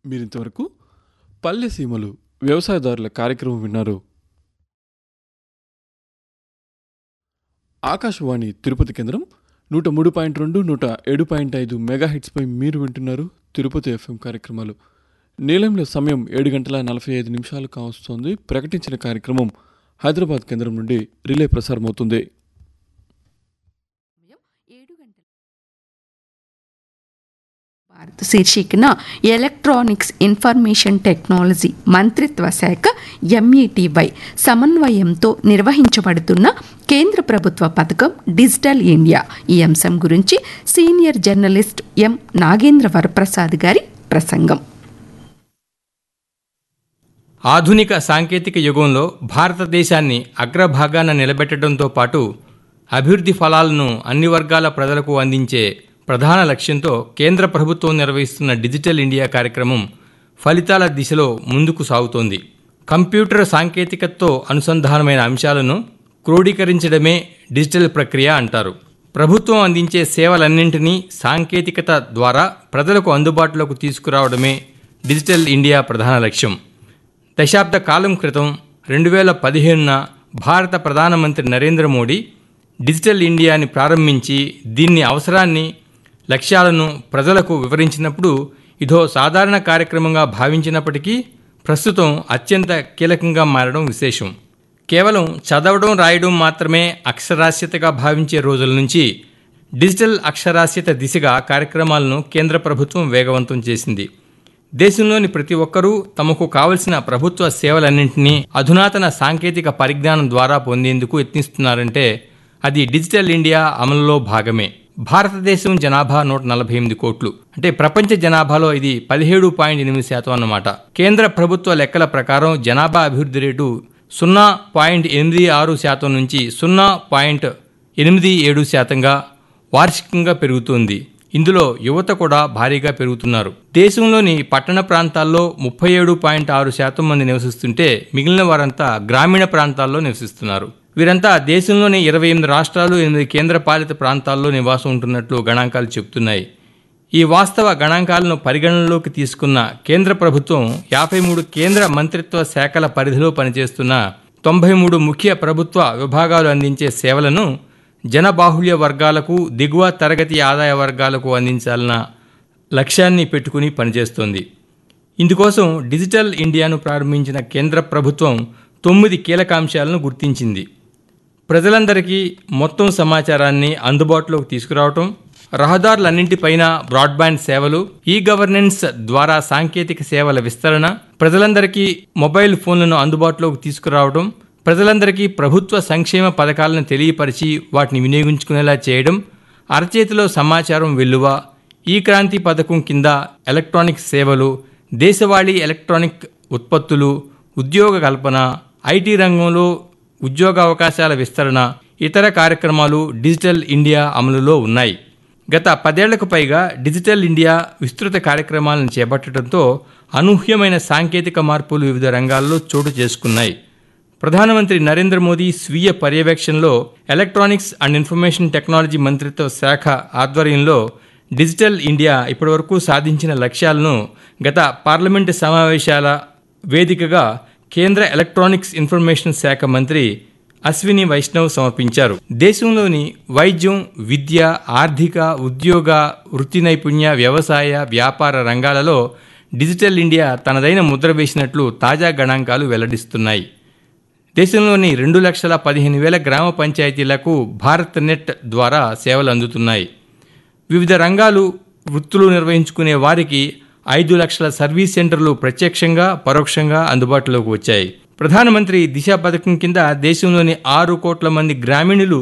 మీరింతవరకు పల్లె సీమలు వ్యవసాయదారుల కార్యక్రమం విన్నారు ఆకాశవాణి తిరుపతి కేంద్రం నూట మూడు పాయింట్ రెండు నూట ఏడు పాయింట్ ఐదు మెగాహిట్స్పై మీరు వింటున్నారు తిరుపతి ఎఫ్ఎం కార్యక్రమాలు నీలంలో సమయం ఏడు గంటల నలభై ఐదు నిమిషాలు కావస్తోంది ప్రకటించిన కార్యక్రమం హైదరాబాద్ కేంద్రం నుండి రిలే ప్రసారమవుతుంది ఏడు గంటల భారత్ శీర్షికన ఎలక్ట్రానిక్స్ ఇన్ఫర్మేషన్ టెక్నాలజీ మంత్రిత్వ శాఖ ఎంఈటీవై సమన్వయంతో నిర్వహించబడుతున్న కేంద్ర ప్రభుత్వ పథకం డిజిటల్ ఇండియా ఈ అంశం గురించి senior journalist M Nagendra Varaprasad గారి ప్రసంగం ఆధునిక సాంకేతిక యుగంలో భారతదేశాన్ని అగ్రభాగాన నిలబెట్టడంతో పాటు అభివృద్ధి ఫలాలను అన్ని వర్గాల ప్రజలకు అందించే ప్రధాన లక్ష్యంతో కేంద్ర ప్రభుత్వం నిర్వహిస్తున్న డిజిటల్ ఇండియా కార్యక్రమం ఫలితాల దిశలో ముందుకు సాగుతోంది కంప్యూటర్ సాంకేతికతతో అనుసంధానమైన అంశాలను క్రోడీకరించడమే డిజిటల్ ప్రక్రియ అంటారు ప్రభుత్వం అందించే సేవలన్నింటినీ సాంకేతికత ద్వారా ప్రజలకు అందుబాటులోకి తీసుకురావడమే డిజిటల్ ఇండియా ప్రధాన లక్ష్యం దశాబ్ద కాలం క్రితం రెండు వేల పదిహేనున భారత ప్రధానమంత్రి నరేంద్ర మోడీ డిజిటల్ ఇండియాని ప్రారంభించి దీన్ని అవసరాన్ని లక్ష్యాలను ప్రజలకు వివరించినప్పుడు ఇదో సాధారణ కార్యక్రమంగా భావించినప్పటికీ ప్రస్తుతం అత్యంత కీలకంగా మారడం విశేషం కేవలం చదవడం రాయడం మాత్రమే అక్షరాస్యతగా భావించే రోజుల నుంచి డిజిటల్ అక్షరాస్యత దిశగా కార్యక్రమాలను కేంద్ర ప్రభుత్వం వేగవంతం చేసింది దేశంలోని ప్రతి ఒక్కరూ తమకు కావలసిన ప్రభుత్వ సేవలన్నింటినీ అధునాతన సాంకేతిక పరిజ్ఞానం ద్వారా పొందేందుకు యత్నిస్తున్నారంటే అది డిజిటల్ ఇండియా అమలులో భాగమే భారతదేశం జనాభా నూట నలభై ఎనిమిది కోట్లు అంటే ప్రపంచ జనాభాలో ఇది పదిహేడు పాయింట్ ఎనిమిది శాతం అన్నమాట కేంద్ర ప్రభుత్వ లెక్కల ప్రకారం జనాభా అభివృద్ధి రేటు సున్నా పాయింట్ ఎనిమిది ఆరు శాతం నుంచి సున్నా పాయింట్ ఎనిమిది ఏడు శాతంగా వార్షికంగా పెరుగుతోంది ఇందులో యువత కూడా భారీగా పెరుగుతున్నారు దేశంలోని పట్టణ ప్రాంతాల్లో ముప్పై ఏడు పాయింట్ ఆరు శాతం మంది నివసిస్తుంటే మిగిలిన వారంతా గ్రామీణ ప్రాంతాల్లో నివసిస్తున్నారు వీరంతా దేశంలోని ఇరవై ఎనిమిది రాష్ట్రాలు ఎనిమిది కేంద్ర పాలిత ప్రాంతాల్లో నివాసం ఉంటున్నట్లు గణాంకాలు చెబుతున్నాయి ఈ వాస్తవ గణాంకాలను పరిగణనలోకి తీసుకున్న కేంద్ర ప్రభుత్వం యాభై మూడు కేంద్ర మంత్రిత్వ శాఖల పరిధిలో పనిచేస్తున్న తొంభై మూడు ముఖ్య ప్రభుత్వ విభాగాలు అందించే సేవలను జనబాహుళ్య వర్గాలకు దిగువ తరగతి ఆదాయ వర్గాలకు అందించాలన్న లక్ష్యాన్ని పెట్టుకుని పనిచేస్తోంది ఇందుకోసం డిజిటల్ ఇండియాను ప్రారంభించిన కేంద్ర ప్రభుత్వం తొమ్మిది కీలక అంశాలను గుర్తించింది ప్రజలందరికీ మొత్తం సమాచారాన్ని అందుబాటులోకి తీసుకురావటం రహదారులన్నింటిపైన బ్రాడ్బ్యాండ్ సేవలు ఈ గవర్నెన్స్ ద్వారా సాంకేతిక సేవల విస్తరణ ప్రజలందరికీ మొబైల్ ఫోన్లను అందుబాటులోకి తీసుకురావడం ప్రజలందరికీ ప్రభుత్వ సంక్షేమ పథకాలను తెలియపరిచి వాటిని వినియోగించుకునేలా చేయడం అరచేతిలో సమాచారం వెల్లువ ఈ క్రాంతి పథకం కింద ఎలక్ట్రానిక్ సేవలు దేశవాళీ ఎలక్ట్రానిక్ ఉత్పత్తులు ఉద్యోగ కల్పన ఐటీ రంగంలో ఉద్యోగ అవకాశాల విస్తరణ ఇతర కార్యక్రమాలు డిజిటల్ ఇండియా అమలులో ఉన్నాయి గత పదేళ్లకు పైగా డిజిటల్ ఇండియా విస్తృత కార్యక్రమాలను చేపట్టడంతో అనూహ్యమైన సాంకేతిక మార్పులు వివిధ రంగాల్లో చోటు చేసుకున్నాయి ప్రధానమంత్రి నరేంద్ర మోదీ స్వీయ పర్యవేక్షణలో ఎలక్ట్రానిక్స్ అండ్ ఇన్ఫర్మేషన్ టెక్నాలజీ మంత్రిత్వ శాఖ ఆధ్వర్యంలో డిజిటల్ ఇండియా ఇప్పటివరకు సాధించిన లక్ష్యాలను గత పార్లమెంటు సమావేశాల వేదికగా కేంద్ర ఎలక్ట్రానిక్స్ ఇన్ఫర్మేషన్ శాఖ మంత్రి అశ్విని వైష్ణవ్ సమర్పించారు దేశంలోని వైద్యం విద్య ఆర్థిక ఉద్యోగ వృత్తి నైపుణ్య వ్యవసాయ వ్యాపార రంగాలలో డిజిటల్ ఇండియా తనదైన ముద్ర వేసినట్లు తాజా గణాంకాలు వెల్లడిస్తున్నాయి దేశంలోని రెండు లక్షల పదిహేను వేల గ్రామ పంచాయతీలకు భారత్ నెట్ ద్వారా సేవలు అందుతున్నాయి వివిధ రంగాలు వృత్తులు నిర్వహించుకునే వారికి ఐదు లక్షల సర్వీస్ సెంటర్లు ప్రత్యక్షంగా పరోక్షంగా అందుబాటులోకి వచ్చాయి ప్రధానమంత్రి దిశ పథకం కింద దేశంలోని ఆరు కోట్ల మంది గ్రామీణులు